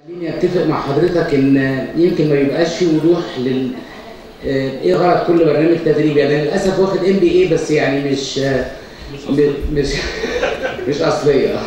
خليني اتفق مع حضرتك ان يمكن ما يبقاش في وضوح لل آه، ايه غرض كل برنامج تدريبي انا للاسف واخد ام بي اي بس يعني مش آه، م- مش مش اصليه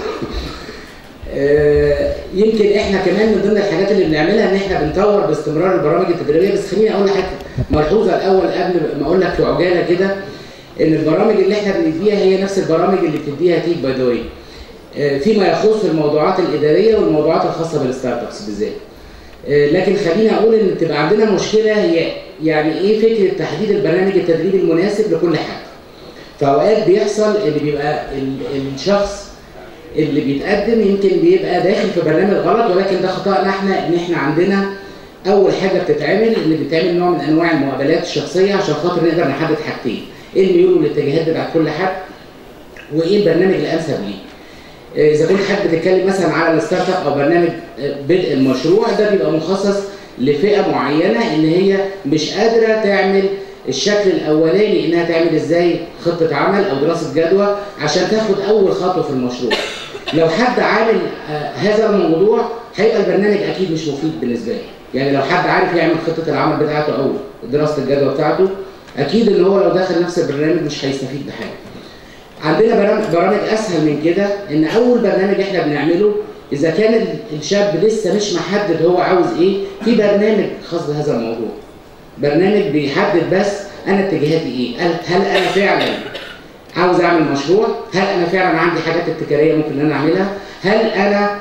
آه، يمكن احنا كمان من ضمن الحاجات اللي بنعملها ان احنا بنطور باستمرار البرامج التدريبيه بس خليني اقول لحضرتك ملحوظه الاول قبل ما اقول لك في عجاله كده ان البرامج اللي احنا بنديها هي نفس البرامج اللي بتديها تيك باي ذا واي فيما يخص الموضوعات الاداريه والموضوعات الخاصه بالستارت ابس بالذات آه، لكن خليني اقول ان تبقى عندنا مشكله هي يعني ايه فكره تحديد البرنامج التدريبي المناسب لكل حد فاوقات بيحصل ان بيبقى ال- الشخص اللي بيتقدم يمكن بيبقى داخل في برنامج غلط ولكن ده خطأنا احنا ان احنا عندنا اول حاجه بتتعمل ان بيتعمل نوع من انواع المقابلات الشخصيه عشان خاطر نقدر نحدد حاجتين ايه الميول والاتجاهات بتاعت كل حد وايه البرنامج الانسب ليه آه، اذا كنت حابب تتكلم مثلا على الستارت اب او برنامج آه، بدء المشروع ده بيبقى مخصص لفئه معينه ان هي مش قادره تعمل الشكل الاولاني انها تعمل ازاي خطه عمل او دراسه جدوى عشان تاخد اول خطوه في المشروع لو حد عامل آه، هذا الموضوع هيبقى البرنامج اكيد مش مفيد بالنسبه له يعني لو حد عارف يعمل خطه العمل بتاعته او دراسه الجدوى بتاعته اكيد ان هو لو دخل نفس البرنامج مش هيستفيد بحاجه عندنا برامج, برامج اسهل من كده ان اول برنامج احنا بنعمله اذا كان ال- الشاب لسه مش محدد هو عاوز ايه في برنامج خاص بهذا الموضوع برنامج بيحدد بس انا اتجاهاتي ايه هل, هل انا فعلا عاوز اعمل مشروع هل انا فعلا عندي حاجات ابتكاريه ممكن ان انا اعملها هل انا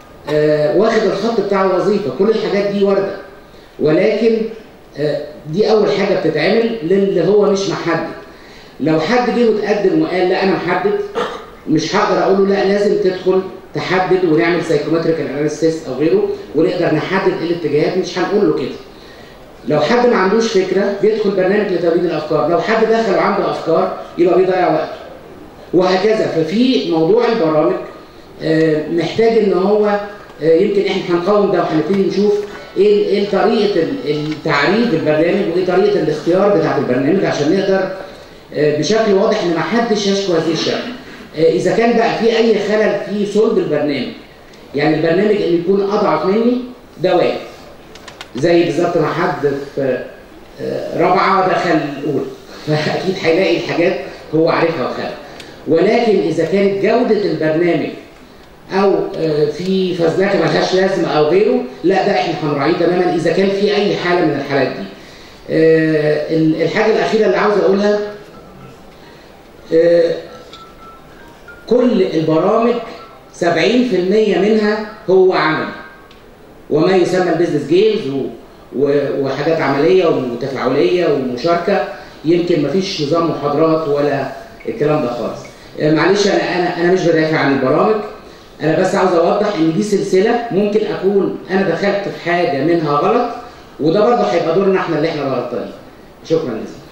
آه واخد الخط بتاع الوظيفه كل الحاجات دي وارده ولكن آه دي اول حاجه بتتعمل للي هو مش محدد لو حد جه وتقدم وقال لا انا محدد مش هقدر اقول له لا لازم تدخل تحدد ونعمل سايكومتريكال اناليسيس او غيره ونقدر نحدد ايه الاتجاهات مش هنقول له كده لو حد ما عندوش فكره بيدخل برنامج لتوليد الافكار لو حد دخل وعنده افكار يبقى بيضيع وقته وهكذا ففي موضوع البرامج آه، محتاج ان هو آه، يمكن احنا هنقاوم ده وهنبتدي نشوف ايه ايه طريقه ال- التعريف البرنامج وايه طريقه الاختيار بتاعت البرنامج عشان نقدر آه، بشكل واضح ان ما حدش يشكو هذه الشكوى آه، اذا كان بقى في اي خلل في صلب البرنامج يعني البرنامج اللي يكون اضعف مني ده واقف زي بالظبط ما حد في آه، رابعه دخل اولى فاكيد هيلاقي الحاجات هو عارفها وخالها ولكن اذا كانت جوده البرنامج او آه، في فزلكه ملهاش لازمه او غيره لا ده احنا هنراعيه تماما اذا كان في اي حاله من الحالات دي آه، ال- الحاجه الاخيره اللي عاوز اقولها آه، كل البرامج 70% منها هو عمل وما يسمى البيزنس جيمز و... و... وحاجات عمليه وتفاعليه ومشاركه يمكن مفيش نظام محاضرات ولا الكلام ده خالص آه، معلش انا انا انا مش بدافع عن البرامج انا بس عاوز اوضح ان دي سلسله ممكن اكون انا دخلت في حاجه منها غلط وده برضه هيبقى دورنا احنا اللي احنا غلطانين شكرا جزيلا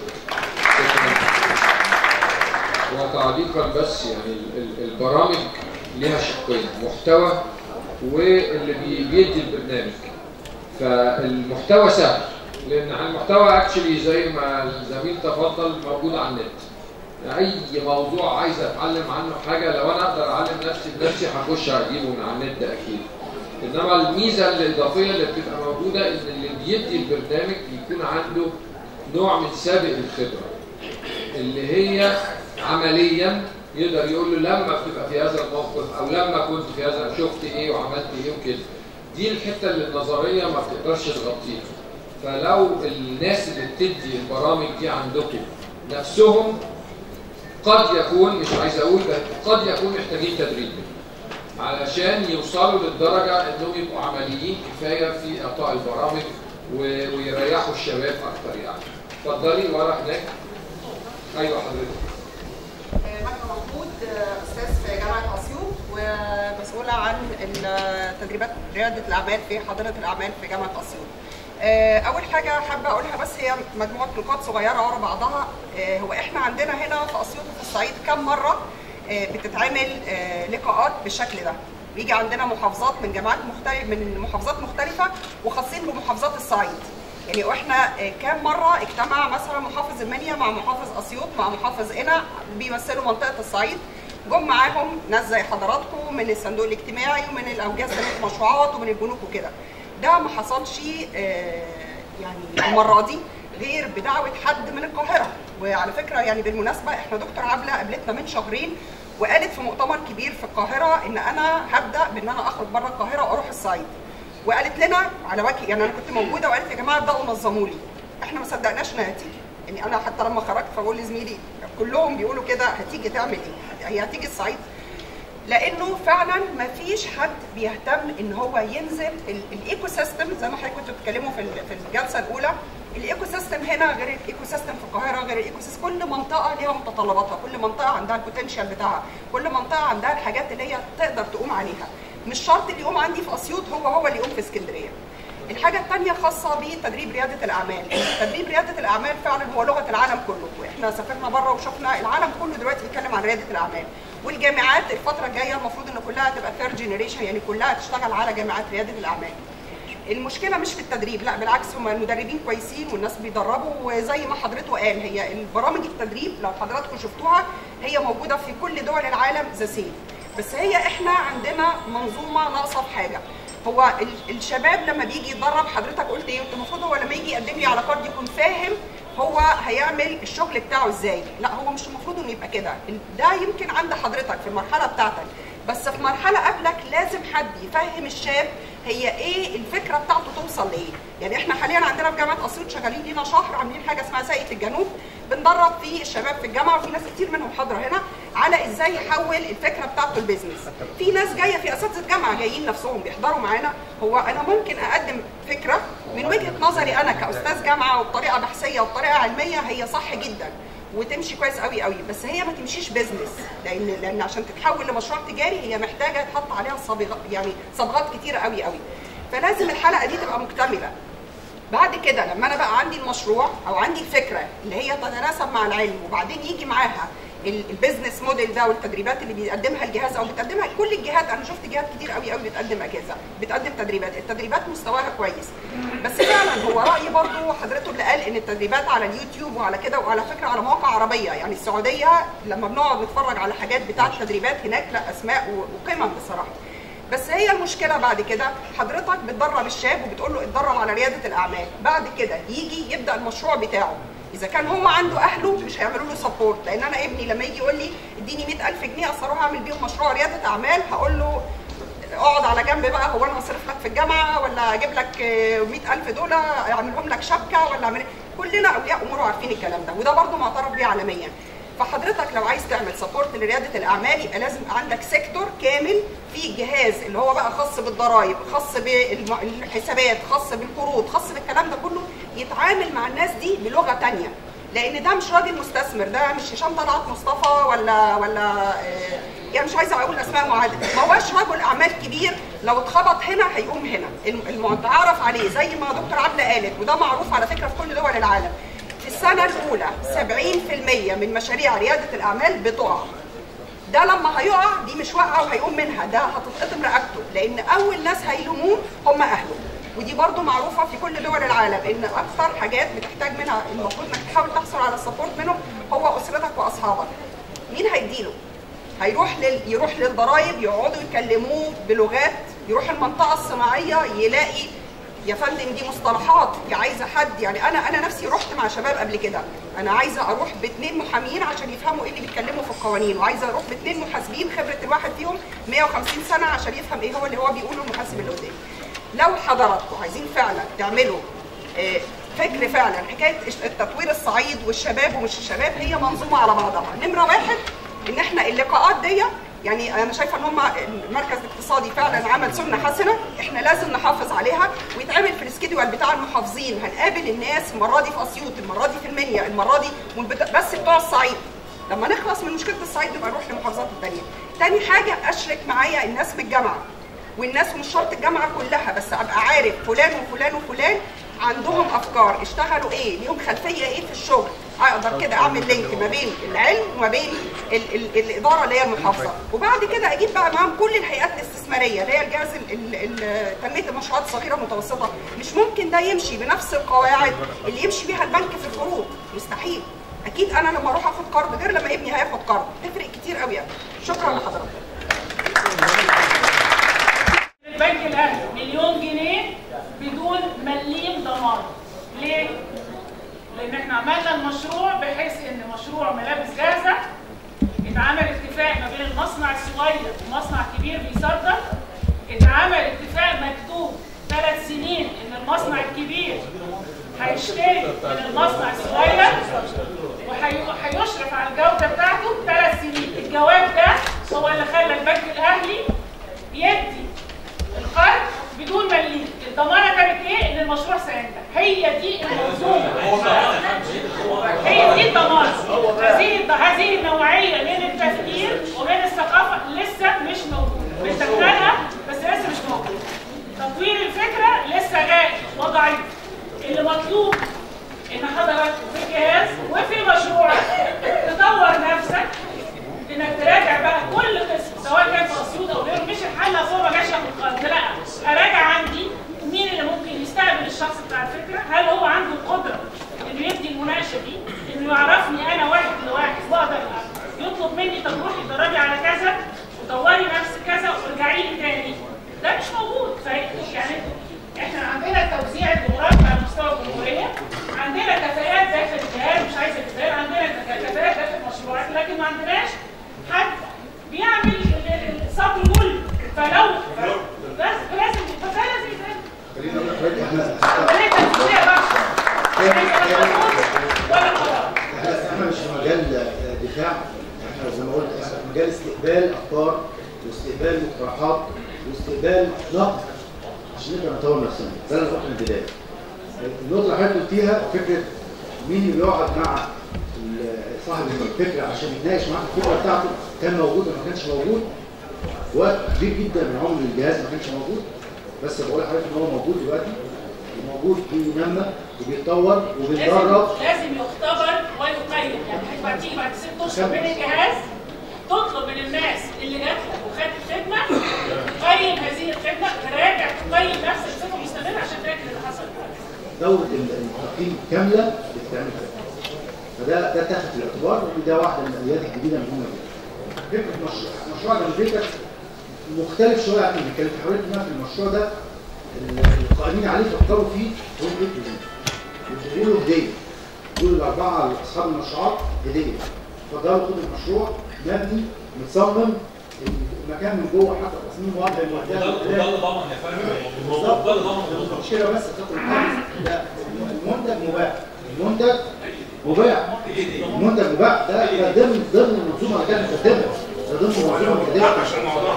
وتعليقا بس يعني ال- ال- البرامج ليها شقين محتوى واللي بي- بيدي البرنامج فالمحتوى سهل لان على المحتوى اكشلي زي ما الزميل تفضل موجود على النت اي موضوع عايز اتعلم عنه حاجه لو انا اقدر اعلم نفسي بنفسي هخش اجيبه من على النت اكيد انما الميزه الاضافيه اللي بتبقى موجوده ان اللي بيدي البرنامج يكون عنده نوع من سابق الخبره اللي هي عمليا يقدر يقول له لما بتبقى في هذا الموقف او لما كنت في هذا شفت ايه وعملت ايه وكده دي الحته اللي النظريه ما بتقدرش تغطيها فلو الناس اللي بتدي البرامج دي عندكم نفسهم قد يكون مش عايز اقول ده قد يكون محتاجين تدريب علشان يوصلوا للدرجه انهم يبقوا عمليين كفايه في اعطاء البرامج و- ويريحوا الشباب اكتر يعني اتفضلي ورا هناك ايوه حضرتك مجد محمود استاذ في جامعه اسيوط ومسؤوله عن التدريبات رياده الاعمال في حاضنه الاعمال في جامعه اسيوط. آه، اول حاجه حابه اقولها بس هي مجموعه نقاط صغيره ورا بعضها آه، هو احنا عندنا هنا في اسيوط وفي الصعيد كم مره آه، بتتعمل آه، لقاءات بالشكل ده بيجي عندنا محافظات من جامعات مختلفه من محافظات مختلفه وخاصين بمحافظات الصعيد يعني واحنا آه، كام مره اجتمع مثلا محافظ المنيا مع محافظ اسيوط مع محافظ قنا بيمثلوا منطقه الصعيد جم معاهم ناس زي حضراتكم من الصندوق الاجتماعي ومن الاوجاز تنميه المشروعات ومن البنوك وكده ده ما حصلش آه، يعني المره دي غير بدعوه حد من القاهره وعلى فكره يعني بالمناسبه احنا دكتور عبله قابلتنا من شهرين وقالت في مؤتمر كبير في القاهره ان انا هبدا بان انا اخرج بره القاهره واروح الصعيد وقالت لنا على وجه يعني انا كنت موجوده وقالت يا جماعه ابداوا نظموا لي احنا ما صدقناش انها هتيجي يعني انا حتى لما خرجت فبقول لزميلي كلهم بيقولوا كده هتيجي تعمل ايه؟ هي هتيجي الصعيد لانه فعلا ما فيش حد بيهتم ان هو ينزل ال- الايكو سيستم زي ما حضرتك كنتوا بتتكلموا في ال- في الجلسه الاولى الايكو سيستم هنا غير الايكو سيستم في القاهره غير الايكو سيستم كل منطقه ليها متطلباتها كل منطقه عندها البوتنشال بتاعها كل منطقه عندها الحاجات اللي هي تقدر تقوم عليها مش شرط اللي يقوم عندي في اسيوط هو هو اللي يقوم في اسكندريه الحاجة الثانية خاصة بتدريب ريادة الأعمال، تدريب ريادة الأعمال فعلا هو لغة العالم كله، وإحنا سافرنا بره وشفنا العالم كله دلوقتي بيتكلم عن ريادة الأعمال، والجامعات الفترة الجاية المفروض إن كلها تبقى ثيرد جنريشن يعني كلها تشتغل على جامعات ريادة الأعمال. المشكله مش في التدريب لا بالعكس هم المدربين كويسين والناس بيدربوا وزي ما حضرته قال هي البرامج التدريب لو حضراتكم شفتوها هي موجوده في كل دول العالم ذا سيم بس هي احنا عندنا منظومه ناقصه في حاجه هو ال- الشباب لما بيجي يتدرب حضرتك قلت ايه؟ قلت المفروض هو لما يجي يقدم لي على كارد يكون فاهم هو هيعمل الشغل بتاعه ازاي لا هو مش المفروض انه يبقى كده ده يمكن عند حضرتك في المرحله بتاعتك بس في مرحله قبلك لازم حد يفهم الشاب هي ايه الفكره بتاعته توصل لايه يعني احنا حاليا عندنا في جامعه اسيوط شغالين لينا شهر عاملين حاجه اسمها ساقية الجنوب بندرب فيه الشباب في الجامعه وفي ناس كتير منهم حاضره هنا على ازاي يحول الفكره بتاعته البيزنس في ناس جايه في اساتذه جامعه جايين نفسهم بيحضروا معانا هو انا ممكن اقدم فكره من وجهه نظري انا كاستاذ جامعه وبطريقه بحثيه وبطريقه علميه هي صح جدا وتمشي كويس قوي قوي بس هي ما تمشيش بيزنس لان لان عشان تتحول لمشروع تجاري هي محتاجه تحط عليها صبغ يعني صبغات كتيره قوي قوي فلازم الحلقه دي تبقى مكتمله بعد كده لما انا بقى عندي المشروع او عندي الفكره اللي هي تتناسب مع العلم وبعدين يجي معاها ال- البيزنس موديل ده والتدريبات اللي بيقدمها الجهاز او بتقدمها كل الجهات انا شفت جهات كتير قوي قوي بتقدم اجهزه بتقدم تدريبات التدريبات مستواها كويس بس فعلا هو رايي برضو حضرته اللي قال ان التدريبات على اليوتيوب وعلى كده وعلى فكره على مواقع عربيه يعني السعوديه لما بنقعد نتفرج على حاجات بتاعه تدريبات هناك لا اسماء و- وقمم بصراحه بس هي المشكله بعد كده حضرتك بتدرب الشاب وبتقول له اتدرب على رياده الاعمال بعد كده يجي يبدا المشروع بتاعه اذا كان هو عنده اهله مش هيعملوا له سبورت لان انا ابني لما يجي يقول لي اديني 100000 جنيه اصل اروح اعمل بيهم مشروع رياده اعمال هقول له اقعد على جنب بقى هو انا هصرف لك في الجامعه ولا اجيب لك آه، 100000 دول اعملهم لك شبكه ولا اعمل كلنا اولياء امور عارفين الكلام ده وده برضه معترف بيه عالميا فحضرتك لو عايز تعمل سبورت لرياده الاعمال يبقى لازم يبقى عندك سيكتور كامل فيه جهاز اللي هو بقى خاص بالضرائب خاص بالحسابات خاص بالقروض خاص بالكلام ده كله يتعامل مع الناس دي بلغه تانية لان ده مش راجل مستثمر ده مش هشام طلعت مصطفى ولا ولا آه، يعني مش عايزه اقول اسماء معاده ما هوش رجل اعمال كبير لو اتخبط هنا هيقوم هنا الم- المتعارف عليه زي ما دكتور عبله قالت وده معروف على فكره في كل دول العالم في السنه الاولى 70% من مشاريع رياده الاعمال بتقع ده لما هيقع دي مش واقعه وهيقوم منها ده هتتقطم رقبته لان اول ناس هيلوموه هم اهله ودي برضو معروفه في كل دول العالم ان اكثر حاجات بتحتاج منها المفروض انك تحاول تحصل على السبورت منهم هو اسرتك واصحابك مين هيديله هيروح لل... يروح للضرايب يقعدوا يكلموه بلغات يروح المنطقه الصناعيه يلاقي يا فندم دي مصطلحات دي عايزه حد يعني انا انا نفسي رحت مع شباب قبل كده انا عايزه اروح باثنين محامين عشان يفهموا ايه اللي بيتكلموا في القوانين وعايزه اروح باثنين محاسبين خبره الواحد فيهم 150 سنه عشان يفهم ايه هو اللي هو بيقوله المحاسب اللي قدامي لو حضراتكم عايزين فعلا تعملوا آه، فكر فعلا حكايه التطوير الصعيد والشباب ومش الشباب هي منظومه على بعضها نمره واحد ان احنا اللقاءات دي يعني انا شايفه ان هم المركز الاقتصادي فعلا عمل سنه حسنه احنا لازم نحافظ عليها ويتعمل في السكيدول بتاع المحافظين هنقابل الناس المره دي في اسيوط المره دي في المنيا المره دي والبت- بس بتوع الصعيد لما نخلص من مشكله الصعيد نبقى نروح للمحافظات الثانيه تاني حاجه اشرك معايا الناس من الجامعه والناس ومش شرط الجامعه كلها بس ابقى عارف فلان وفلان وفلان عندهم افكار اشتغلوا ايه ليهم خلفيه ايه في الشغل اقدر كده اعمل لينك ما بين العلم وما بين ال ال الاداره اللي هي المحافظه وبعد كده اجيب بقى معاهم كل الهيئات الاستثماريه اللي هي الجهاز ال- ال- ال- تنميه المشروعات الصغيره والمتوسطه مش ممكن ده يمشي بنفس القواعد اللي يمشي بيها البنك في القروض مستحيل اكيد انا لما اروح اخد قرض غير لما ابني هياخد قرض تفرق كتير قوي شكرا لحضرتك البنك الاهلي مليون جنيه بدون مليم ضمان ليه؟ لان احنا عملنا المشروع بحيث ان مشروع ملابس جاهزه اتعمل اتفاق ما بين المصنع الصغير ومصنع كبير بيصدر اتعمل اتفاق مكتوب ثلاث سنين ان المصنع الكبير هيشتري من المصنع الصغير وهيشرف على الجوده بتاعته ثلاث سنين الجواب ده هو اللي خلى البنك الاهلي يدي القرض بدون مليم الضمانه كانت ايه ان المشروع سينجح هي دي المنظومه هي دي الضمانه هذه هذه النوعيه من التفكير ومن الثقافه لسه مش موجوده بنتكلمها بس لسه مش موجوده تطوير الفكره لسه غائب وضعيف اللي مطلوب ان حضرتك في جهاز وفي مشروع تطور نفسك انك تراجع بقى كل قسم سواء كان في اسيوط او غيره مش الحل اصل هو ما جاش ياخد قرض لا اراجع عندي مين اللي ممكن يستقبل الشخص بتاع الفكره هل هو عنده القدره انه يدي المناقشه دي انه يعرفني انا واحد لواحد واقدر يطلب مني طب روحي اتدربي على كذا وطوري نفس كذا وارجعي لي تاني ده مش موجود يعني احنا عندنا التوزيع الجغرافي على مستوى الجمهوريه عندنا كفاءات داخل الجهاز مش عايزه كفاءات عندنا كفاءات داخل المشروعات لكن ما عندناش حد بيعمل الصبر كله فلو لازم لازم فده لازم يتعمل خلينا نقول لحضرتك احنا عمليه تنفيذيه بقى ولا قرار احنا احنا مش في مجال دفاع احنا زي ما قلت احنا في مجال استقبال افكار واستقبال مقترحات واستقبال نقد عشان نقدر نطور نفسنا زي ما قلت من البدايه النقطه اللي حضرتك قلتيها فكره مين اللي بيقعد مع ال- صاحب الفكره عشان يتناقش معاه في الفكره بتاعته كان موجود ولا ما كانش موجود وقت كبير جدا من عمر الجهاز ما كانش موجود بس بقول لحضرتك ان هو موجود دلوقتي وموجود بينمى وبيتطور وبيتدرب لازم لازم يختبر ويقيم يعني هتبقى تيجي بعد ست اشهر من الجهاز تطلب من الناس اللي جات لك وخدت الخدمه تقيم هذه الخدمه تراجع تقيم نفسك بصفه مستمره عشان تاكد اللي حصل دورة التقييم كاملة بتتعمل كده. فده ده تاخد في الاعتبار وده واحدة من الآليات الجديدة المهمة جدا. فكرة مشروع مشروع جنبيتك مختلف شوية عن اللي كانت حضرتك هنا في المشروع ده ال- القائمين عليه فكروا فيه هم ايه كده؟ بيقولوا هدية. بيقولوا الأربعة أصحاب المشروعات هدية. فقالوا خد المشروع مبني متصمم المكان من جوه حتى تصميم واضح وده وده اللي ضمن يا فندم بالظبط ده اللي ضمن مش كده بس تاخد الحاجز ده المنتج مباح المنتج مباح المنتج مباح ده ده ضمن ضمن المنظومه اللي كانت مقدمه ده ضمن المنظومه المقدمه عشان الموضوع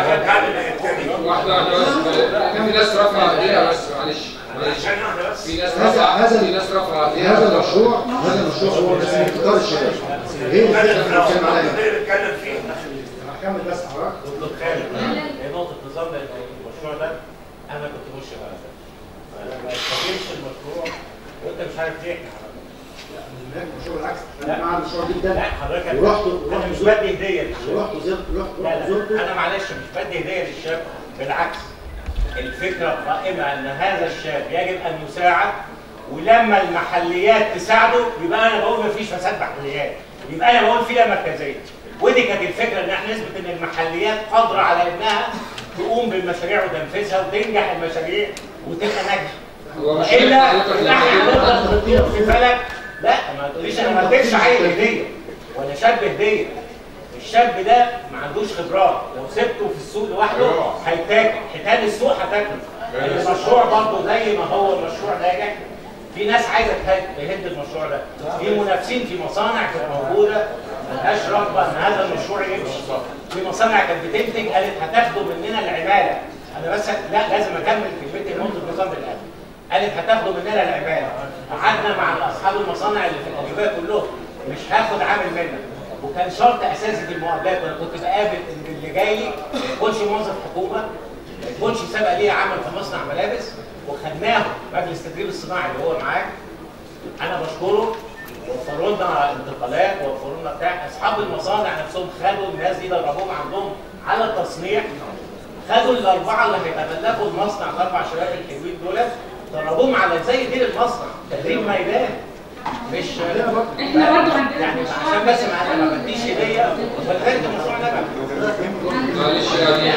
هذا واحدة واحدة بس في ناس رفع ايديها بس معلش معلش عشان واحده بس في ناس هذا- رفع هذا- في ناس رفع ايديها هذا المشروع هذا المشروع هو بس من ابتكار الشباب هي الفكره اللي بنتكلم عليها اللي بيتكلم فيه انا هكمل بس حضرتك دكتور خالد هي نقطة نظام لأن المشروع ده أنا كنت مشرف على فكرة ما استخدمش المشروع وأنت مش عارف ليه المشروع العكس انا مع المشروع جدا لا حضرتك ورحت أنا ورحت مش زرت بدي هدية للشباب ورحت زرت رحت لا رحت لا زرته أنا معلش مش بدي هدية للشاب بالعكس الفكرة قائمة أن هذا الشاب يجب أن يساعد ولما المحليات تساعده يبقى أنا بقول مفيش فساد محليات يبقى أنا بقول فيها مركزية ودي كانت الفكرة إن احنا نثبت إن المحليات قادرة على إنها تقوم بالمشاريع وتنفذها وتنجح المشاريع وتبقى ناجحة هو مش والا حضرتك لا لما هنفضل في بالك لا ما تقوليش انا ما اديتش عيل هديه ولا شاب هديه الشاب ده ما عندوش خبرات لو سبته في السوق لوحده هيتاكل حيتان السوق هتاكله المشروع برضه زي ما هو المشروع ناجح في ناس عايزه تهد تهد المشروع ده في منافسين في مصانع كانت موجوده ملهاش رغبه ان هذا المشروع يمشي في مصانع كانت بتنتج قالت هتاخدوا مننا العماله انا بس لا لازم اكمل كلمتي نقطه نظام الاهلي قالت هتاخدوا مننا العماله قعدنا مع اصحاب المصانع اللي في القضيبيه كلهم مش هاخد عامل منك وكان شرط اساسي في المقابلات وانا كنت بقابل ان اللي جاي لي ما يكونش موظف حكومه ما يكونش سبق ليه عمل في مصنع ملابس وخدناه مجلس التدريب الصناعي اللي هو معاك انا بشكره وفروا لنا انتقالات وفروا لنا بتاع اصحاب المصانع نفسهم خدوا الناس دي دربوهم عندهم على التصنيع خدوا الاربعه اللي هيتملكوا المصنع الاربع شباب الحلوين دول دربوهم على ازاي يدير المصنع تدريب ميدان مش احنا برضو عندنا يعني مشروع عشان بس ما ما بديش هديه والغير المشروع نجح معلش يعني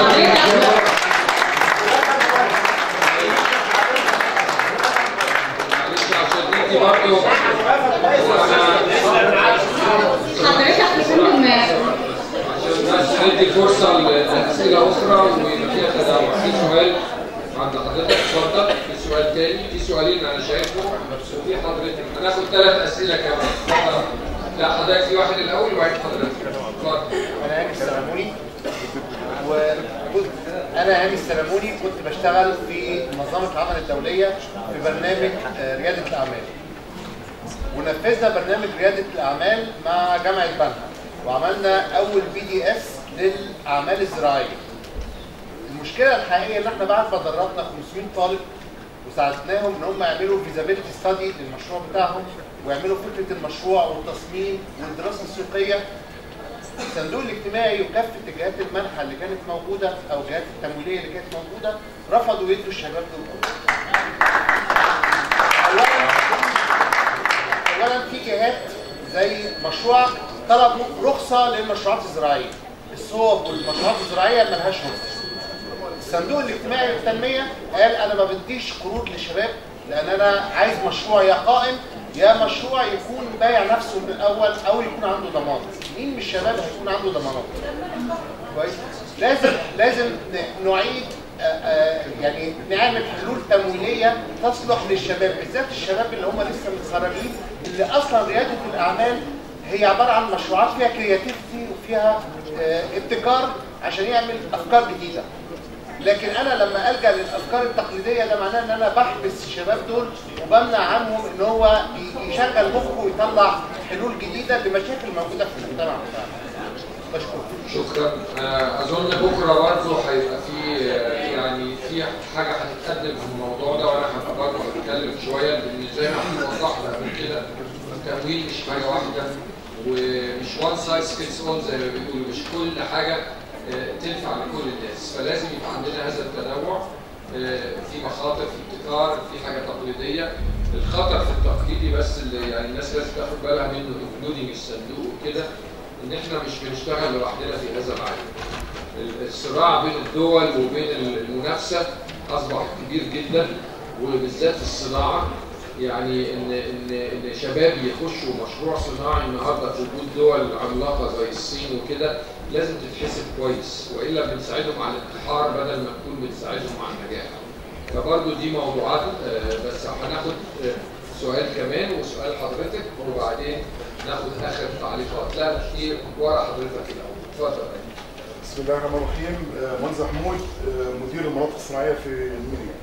معلش عشان انت برضه حضرتك تكون عشان بس ندي فرصة لأسئلة أخرى ويبقى فيها تنوع في سؤال عند حضرتك اتفضل في سؤال تاني في سؤالين أنا شايفه وفي حضرتك هناخد ثلاث أسئلة كمان اتفضل. لا حضرتك في واحد الأول وبعدين حضرتك اتفضل انا هاني السلموني وكنت انا هاني السلموني كنت بشتغل في منظمه العمل الدوليه في برنامج آه، رياده الاعمال ونفذنا برنامج رياده الاعمال مع جامعه بنها وعملنا اول بي دي اس للاعمال الزراعيه المشكله الحقيقيه ان احنا بعد ما دربنا 500 طالب وساعدناهم ان هم يعملوا فيزابيلتي ستادي للمشروع بتاعهم ويعملوا فكره المشروع والتصميم والدراسه السوقيه الصندوق الاجتماعي وكافه جهات المنحه اللي كانت موجوده او الجهات التمويليه اللي كانت موجوده رفضوا يدوا الشباب دول كلهم. اولا اولا في جهات زي مشروع طلب رخصه للمشروعات الزراعيه الصوب والمشروعات الزراعيه ملهاش رخصه الصندوق الاجتماعي للتنميه قال انا ما بديش قروض للشباب لان انا عايز مشروع يا قائم يا مشروع يكون بايع نفسه من الاول او يكون عنده ضمان مين من الشباب هيكون عنده ضمانات كويس لازم لازم ن- نعيد آه، آه، يعني نعمل حلول تمويليه تصلح للشباب بالذات الشباب اللي هم لسه متخرجين اللي اصلا رياده الاعمال هي عباره عن مشروعات فيها كرياتيفيتي وفيها آه، ابتكار عشان يعمل افكار جديده لكن انا لما الجا للافكار التقليديه ده معناه ان انا بحبس الشباب دول وبمنع عنهم ان هو ي- يشغل مخه ويطلع حلول جديده لمشاكل موجوده في المجتمع بتاعنا بشكرك شكرا آه، اظن بكره برضه هيبقى في آه، يعني في حاجه هتتقدم في الموضوع ده وانا هبقى برضه هتكلم شويه لان زي ما احنا وضحنا قبل كده التمويل مش حاجه واحده ومش وان سايز فيتس اول زي ما بيقولوا مش كل حاجه آه، تنفع لكل الناس فلازم يبقى عندنا هذا التنوع آه، في مخاطر في ابتكار في حاجه تقليديه الخطر في التقليدي بس اللي يعني الناس لازم تاخد بالها منه انكلودنج الصندوق وكده ان احنا مش بنشتغل لوحدنا في هذا العالم ال- الصراع بين الدول وبين المنافسه اصبح كبير جدا وبالذات في الصناعه يعني ان ان ان شباب يخشوا مشروع صناعي النهارده في وجود دول عملاقه زي الصين وكده لازم تتحسب كويس والا بنساعدهم على الانتحار بدل ما نكون بنساعدهم على النجاح. فبرضه دي موضوعات آه، بس هناخد آه، سؤال كمان وسؤال حضرتك وبعدين ناخد اخر تعليقات لا في ورا حضرتك الاول اتفضل بسم الله الرحمن الرحيم آه، منزل حمود آه، مدير المناطق الصناعيه في المنيا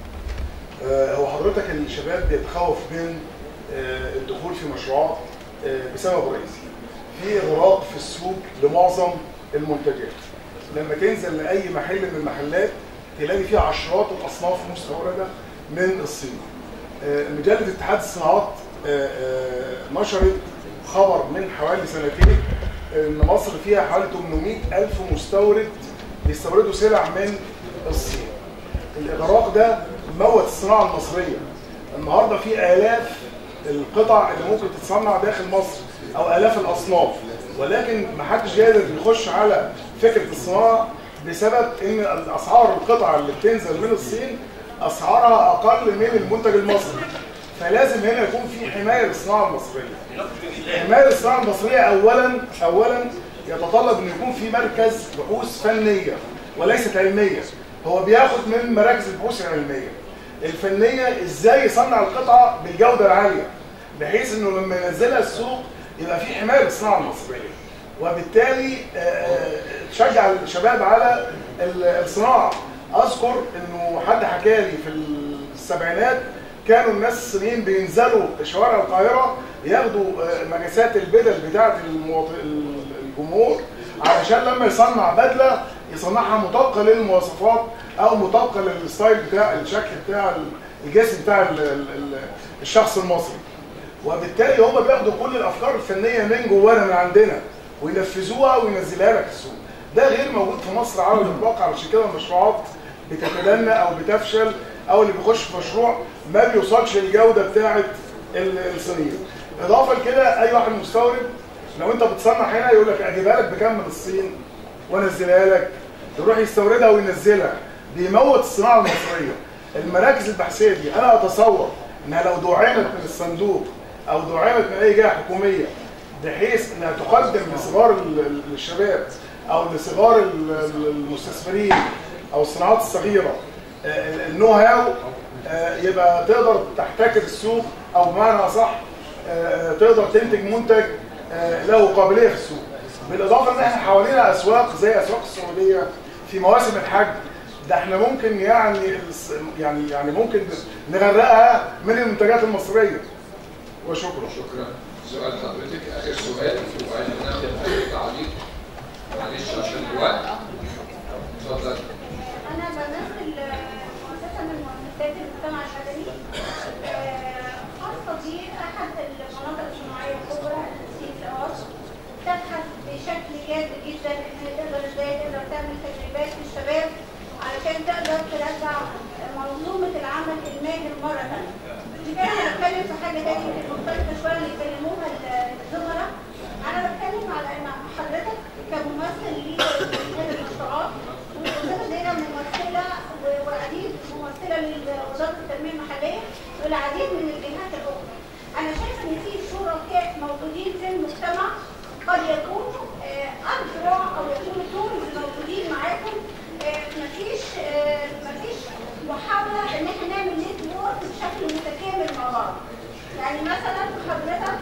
آه، هو حضرتك الشباب بيتخوف من آه، الدخول في مشروعات آه، بسبب رئيسي في اغراق في السوق لمعظم المنتجات لما تنزل لاي محل من المحلات تلاقي فيه عشرات الاصناف مستورده من الصين آه، مجله اتحاد الصناعات آه، آه، نشرت خبر من حوالي سنتين ان مصر فيها حوالي 800 الف مستورد بيستوردوا سلع من الصين الاغراق ده موت الصناعه المصريه النهارده في الاف القطع اللي ممكن تتصنع داخل مصر او الاف الاصناف ولكن ما حدش قادر يخش على فكره الصناعه بسبب ان الاسعار القطع اللي بتنزل من الصين اسعارها اقل من المنتج المصري فلازم هنا يكون في حمايه للصناعه المصريه حمايه الصناعه المصريه اولا اولا يتطلب ان يكون في مركز بحوث فنيه وليست علميه هو بياخد من مراكز البحوث العلميه الفنيه ازاي يصنع القطعه بالجوده العاليه بحيث انه لما ينزلها السوق يبقى في حمايه للصناعه المصريه وبالتالي آه، آه، تشجع الشباب على ال- الصناعه اذكر انه حد حكى لي في السبعينات كانوا الناس الصينيين بينزلوا شوارع القاهره ياخدوا آه، مقاسات البدل بتاعه المواط- الجمهور علشان لما يصنع بدله يصنعها مطابقه للمواصفات او مطابقه للستايل بتاع الشكل بتاع الجسم بتاع ال- ال- ال- الشخص المصري وبالتالي هم بياخدوا كل الافكار الفنيه من جوانا من عندنا وينفذوها وينزلها لك السوق ده غير موجود في مصر على الاطلاق علشان كده المشروعات بتتدنى او بتفشل او اللي بيخش في مشروع ما بيوصلش للجوده بتاعه ال- الصينيين اضافه لكده اي واحد مستورد لو انت بتصنع هنا يقول لك اجيبها لك بكام من الصين وانزلها لك يروح يستوردها وينزلها بيموت الصناعه المصريه المراكز البحثيه دي انا اتصور انها لو دعمت من الصندوق او دعمت من اي جهه حكوميه بحيث انها تقدم لصغار ال- ال- الشباب او لصغار ال- ال- المستثمرين او الصناعات الصغيره آه، ال- النو هاو آه، يبقى تقدر تحتكر السوق او بمعنى اصح آه، تقدر تنتج منتج آه، له قابليه في السوق بالاضافه ان احنا حوالينا اسواق زي اسواق السعوديه في مواسم الحج ده احنا ممكن يعني الس- يعني يعني ممكن نغرقها من المنتجات المصريه وشكرا شكرا سؤال حضرتك اخر سؤال وبعدين ناخد اخر تعليق معلش عشان الوقت اتفضل أنا بمثل مؤسسة من مؤسسات المجتمع المدني آه، خاصة بأحد المناطق الصناعية الكبرى سي سي ار تبحث بشكل جاد جدا إن هي تقدر إزاي تقدر تعمل تدريبات للشباب علشان تقدر ترجع منظومة العمل الماهر مرة ثانية. دي كده أنا بتكلم في حاجة تانية يمكن مختلفة شوية اللي يكلموها الزملاء. أنا بتكلم على إن حضرتك كممثل لهذه المشروعات والأستاذة زينب ممثلة و- وعديد ممثلة لوزارة التنمية المحلية والعديد من الجهات الأخرى. أنا شايفة إن في شركاء موجودين في المجتمع قد يكونوا آه، أذرع أو يكونوا تولز موجودين معاكم آه، مفيش آه، مفيش محاولة إن إحنا نعمل نتورك بشكل متكامل مع بعض. يعني مثلا حضرتك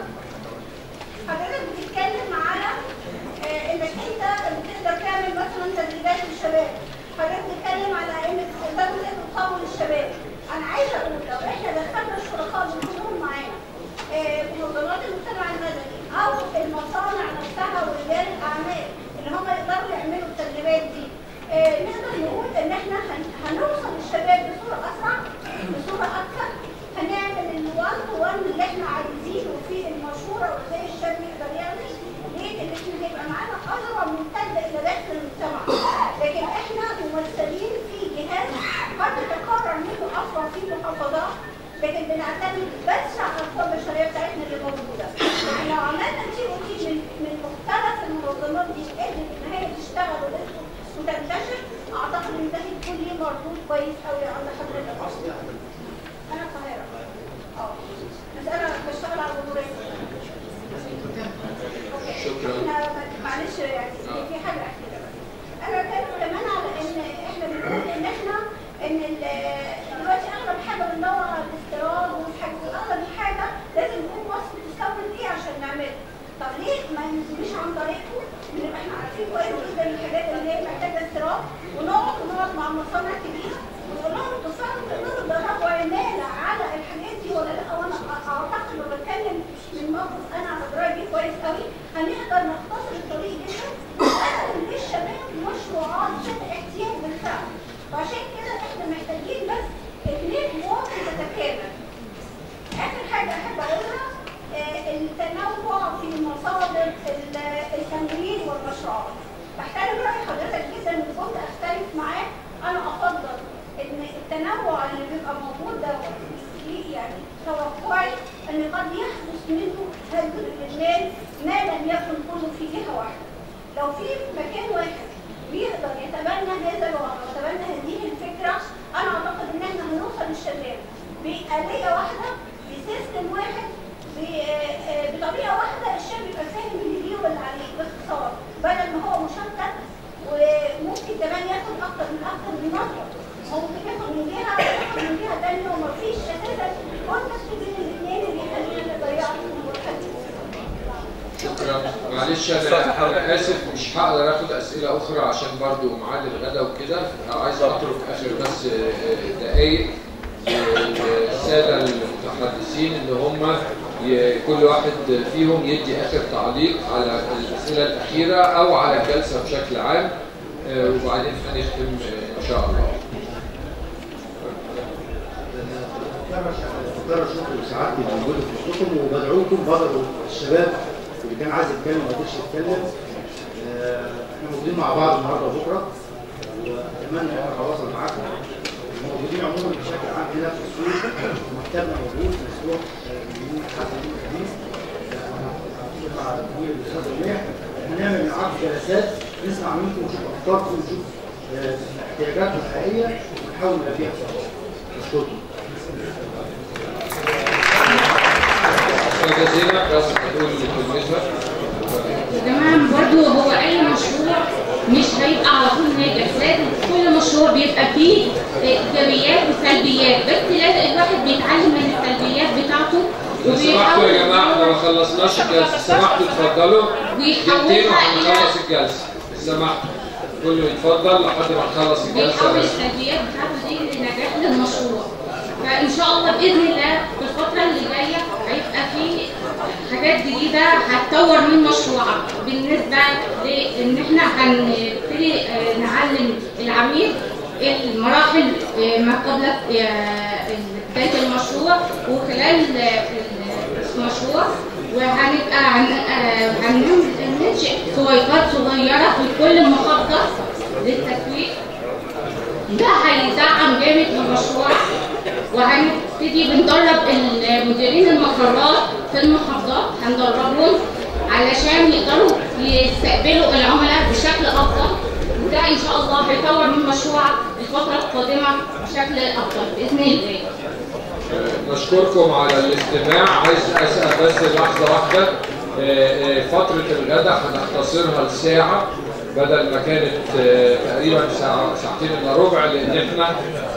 حضرتك بتتكلم على آه، انك انت بتقدر تعمل مثلا تدريبات للشباب حضرتك بتتكلم على انك تقدر تقوي الشباب انا عايزه اقول لو احنا دخلنا الشركاء دول كلهم معانا آه، منظمات المجتمع المدني او المصانع نفسها ورجال الاعمال اللي هم يقدروا يعملوا التدريبات دي آه، نقدر نقول ان احنا هن- هنوصل للشباب بصوره اسرع بصوره اكثر هنعمل الوان تو وان اللي احنا عايزينه في المشوره وازاي الشاب يقدر يعمل ليه؟ ان احنا هيبقى معانا اذرع ممتده الى داخل المجتمع لكن احنا ممثلين في جهاز قد تتكرر منه اصلا في محافظات لكن بنعتمد بس على القوى البشريه بتاعتنا اللي موجوده لكن لو عملنا تي او تي من من مختلف المنظمات دي قدرت ان هي تشتغل وتدخل وتنتشر اعتقد ان ده هيكون ليه مردود كويس قوي عند حضرتك انا القاهره اه بس انا بشتغل على الجمهوريه شكرا احنا معلش يعني في حاجه اخيره بس انا بتكلم كمان على ان احنا بنقول ان احنا ان ال- دلوقتي اغلب حاجه بندور على الاستيراد والحاجه اغلب حاجه لازم نكون مصر بتستورد ايه عشان نعملها طب ليه ما نمشيش عن طريقكم بنبقى احنا عارفين كويس جدا الحاجات اللي هي محتاجه استيراد ونقعد ونقعد مع مصانع كبيره ونقول لهم انتوا فعلا تقدروا تدربوا عماله على الحاجات دي ولا لا وانا اعتقد وبتكلم من موقف انا على درايه بيه كويس قوي هنقدر نختصر الطريق جدا ونقدم للشباب مشروعات ذات احتياج بالفعل وعشان كده احنا محتاجين بس اثنين مواقف تتكامل اخر حاجه احب اقولها آه، التنوع في مصادر ال- التمويل والمشروعات بحترم راي حضرتك جدا ان كنت اختلف معاه انا افضل ان التنوع اللي بيبقى موجود ده في يعني توقعي ان قد يحدث منه هدر للمال ما لم يكن كله في جهه واحده لو في مكان واحد بيقدر يتبنى هذا الوضع ويتبنى هذه الفكره انا اعتقد ان احنا هنوصل للشباب بآلية واحده بسيستم واحد ب- آه، بطريقه واحده الشاب يبقى فاهم اللي ليه واللي عليه باختصار بدل ما هو مشتت وممكن كمان ياخد اكتر من اكتر من مره هو ممكن ياخد من جهه وياخد من جهه ثانيه ومفيش اساسا كونتاكت بين الاثنين اللي يخلينا نضيع شكرا معلش انا اسف مش هقدر اخد اسئله اخرى عشان برضو ميعاد الغدا وكده عايز اترك اخر بس دقائق للساده المتحدثين ان هم ي- كل واحد فيهم يدي اخر تعليق على الاسئله الاخيره او على الجلسه بشكل عام آه، وبعدين هنختم آه، ان شاء الله مقدار الشكر وسعادتي بوجودي في وسطكم وبدعوكم بدعوا الشباب اللي كان عايز يتكلم ما قدرش يتكلم آه، احنا موجودين مع بعض النهارده وبكره واتمنى ان احنا نتواصل معاكم موجودين عموما بشكل عام هنا في السوق مكتبنا موجود مسروح آه، من حد من الخميس مع تدوير الاستاذ ربيع هنعمل عرض جلسات نسمع منكم ونشوف افكاركم ونشوف آه، احتياجاتكم الحقيقيه ونحاول نلبيها سوا. اشكركم. شكرا جزيلا بس تقول كلمتها يا جماعة برضو هو أي مشروع مش هيبقى على طول ناجح لازم كل مشروع بيبقى فيه إيجابيات وسلبيات بس لازم الواحد بيتعلم من السلبيات بتاعته لو سمحتوا يا جماعه احنا ما خلصناش الجلسه سمحتوا اتفضلوا دقيقتين وهنخلص الجلسه سمحتوا كله يتفضل لحد ما نخلص الجلسه بيحول السلبيات بتاعته دي لنجاح للمشروع فإن شاء الله بإذن الله في الفترة اللي جاية هيبقى في حاجات جديدة هتطور من مشروعك بالنسبة لإن إحنا هنبتدي آه، نعلم العميل المراحل آه، ما قبل آه، بداية المشروع وخلال آه، المشروع وهنبقى هن- آه، هننشئ سويقات صغيرة في كل محافظة للتسويق ده هيدعم جامد المشروع وهنبتدي بندرب المديرين المقرات في المحافظات هندربهم علشان يقدروا يستقبلوا العملاء بشكل افضل وده ان شاء الله هيطور من مشروعك الفتره القادمه بشكل افضل باذن الله نشكركم على الاستماع عايز اسال بس لحظه واحده آه، آه، فتره الغداء هنختصرها لساعه بدل ما كانت آه، تقريبا ساعه ساعتين الا ربع لان احنا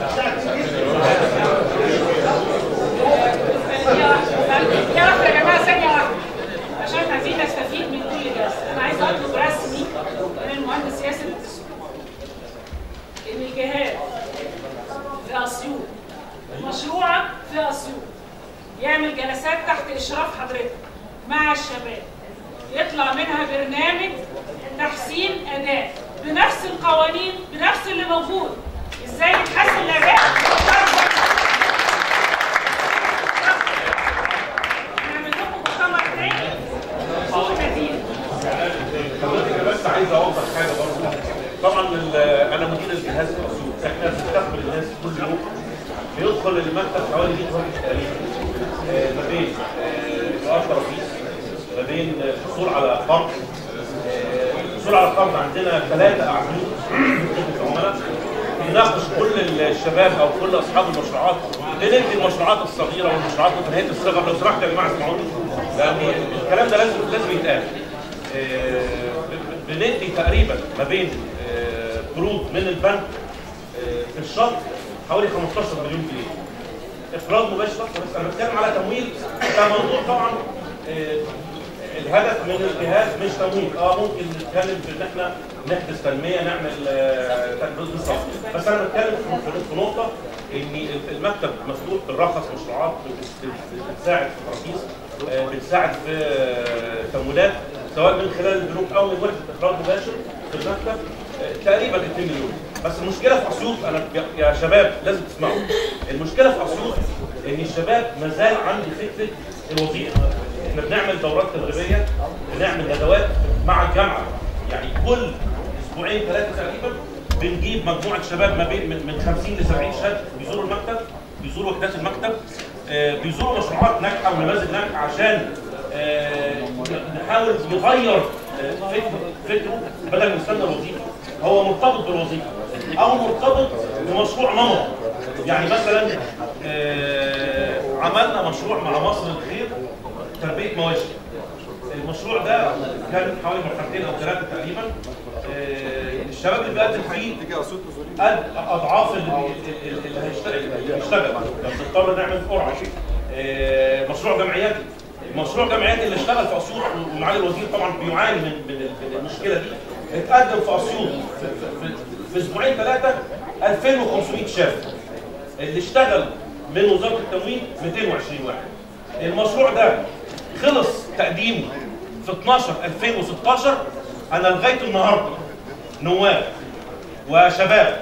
يا واحدة يا جماعة ثانية واحدة عشان عايزين نستفيد من كل جلسة أنا عايز أطلب رسمي من المهندس ياسر الدسوقي إن الجهاز في أسيوط مشروعك في أسيوط يعمل جلسات تحت إشراف حضرتك مع الشباب يطلع منها برنامج تحسين أداء بنفس القوانين بنفس اللي موجود إزاي نتحسن الأداء نعمل لكم مؤتمر تاني شوفوا النتيجة انا بس عايز اوضح حاجه برضه طبعا ال- انا مدير الجهاز المسؤول احنا بنستقبل الناس كل يوم بيدخل المكتب حوالي 100 واحد تقريبا آه، ما بين آه، اجراءات ترخيص ما بين الحصول على قرض آه، الحصول على القرض عندنا ثلاثه عميل العملاء بنناقش كل الشباب او كل اصحاب المشروعات بندي المشروعات الصغيره والمشروعات متناهيه الصغر لو سمحت يا جماعه اسمعوني لان الكلام ده لازم لازم يتقال آه، بندي تقريبا ما بين آه، قروض من البنك آه، في الشهر حوالي 15 مليون جنيه اقراض مباشر بس انا بتكلم على تمويل ده موضوع طبعا آه، الهدف من الجهاز مش تمويل اه ممكن نتكلم في ان احنا نحدث تنميه نعمل آه، تنفيذ بالظبط بس انا بتكلم في- في- في نقطه ان المكتب مفتوح بنرخص مشروعات بت- بت- بتساعد في الترخيص آه، بتساعد في آه، تمويلات سواء من خلال البنوك او من وحده اقراض مباشر في المكتب آه، تقريبا 2 مليون بس المشكله في اسيوط انا يا- يا شباب لازم تسمعوا المشكله في اسيوط ان الشباب ما زال عنده فكره الوظيفه احنا بنعمل دورات تدريبيه بنعمل ندوات مع الجامعه يعني كل اسبوعين ثلاثه تقريبا بنجيب مجموعه شباب ما بين من من 50 ل 70 شاب بيزوروا المكتب بيزوروا وحدات المكتب آه، بيزوروا مشروعات ناجحه ونماذج ناجحه عشان آه، نحاول نغير آه، فكر فكره بدل ما يستنى الوظيفه هو مرتبط بالوظيفه او مرتبط بمشروع نمط يعني مثلا آه، عملنا مشروع مع مصر الخير تربيه مواشي المشروع ده كان حوالي مرحلتين او ثلاثه تقريبا آه، الشباب اللي بيقدم فيه قد اضعاف اللي بي- اللي هيشتغل اللي هيشتغل بنضطر نعمل قرعه آه، مشروع جمعياتي مشروع جمعياتي اللي اشتغل في اسيوط ومعالي الوزير طبعا بيعاني من من من المشكله دي اتقدم في اسيوط في, في, في, في اسبوعين ثلاثه 2500 شاب اللي اشتغل من وزاره التموين 220 واحد المشروع ده خلص تقديمه في 12 2016 انا لغايه النهارده نواب وشباب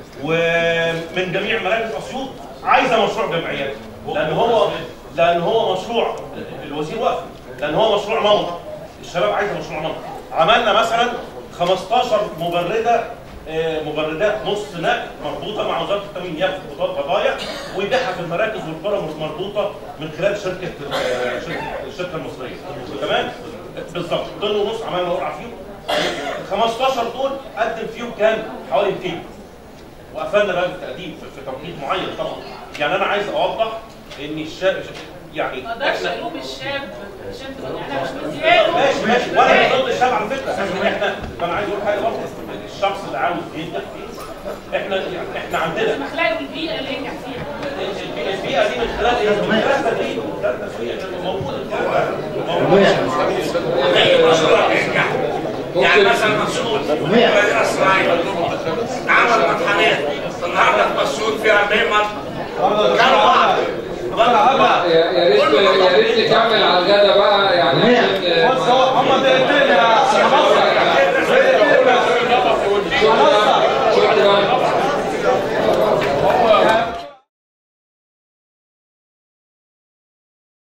ومن جميع مراكز اسيوط عايزه مشروع جمعيات لان هو لان هو مشروع الوزير واقف لان هو مشروع نمط الشباب عايزه مشروع نمط عملنا مثلا 15 مبرده آه، مبردات نص نقل مربوطه مع وزاره التموين ياخد بطاقه بضايع ويبيعها في المراكز والقرى مربوطه من خلال شركه آه، شركه الشركه المصريه تمام بالظبط طن ونص عملنا قرعه فيهم ال 15 دول قدم فيهم كام حوالي 200 وقفلنا بقى بالتقديم في في توقيت معين طبعا يعني انا عايز اوضح ان الشاب يعني ما اقدرش الوم الشاب عشان تقول انا مش مدياله ماشي ماشي وانا مش ضد الشاب على فكره احنا احنا انا عايز اقول حاجه برضه الشخص اللي عاوز ينجح احنا يعني احنا عندنا مخلق البيئه اللي ينجح فيها البيئه دي من خلال ايه؟ من خلال تدريب من خلال تسويق موجود موجود اي مشروع بينجح يعني مثلا مسؤول مدينه صناعيه عمل مطحنات النهارده في مسؤول فيها ميمر كانوا بعض يا يا ريت يا ريت نكمل على الغدا بقى يعني عشان بص هو هم دقيقتين يا خلاص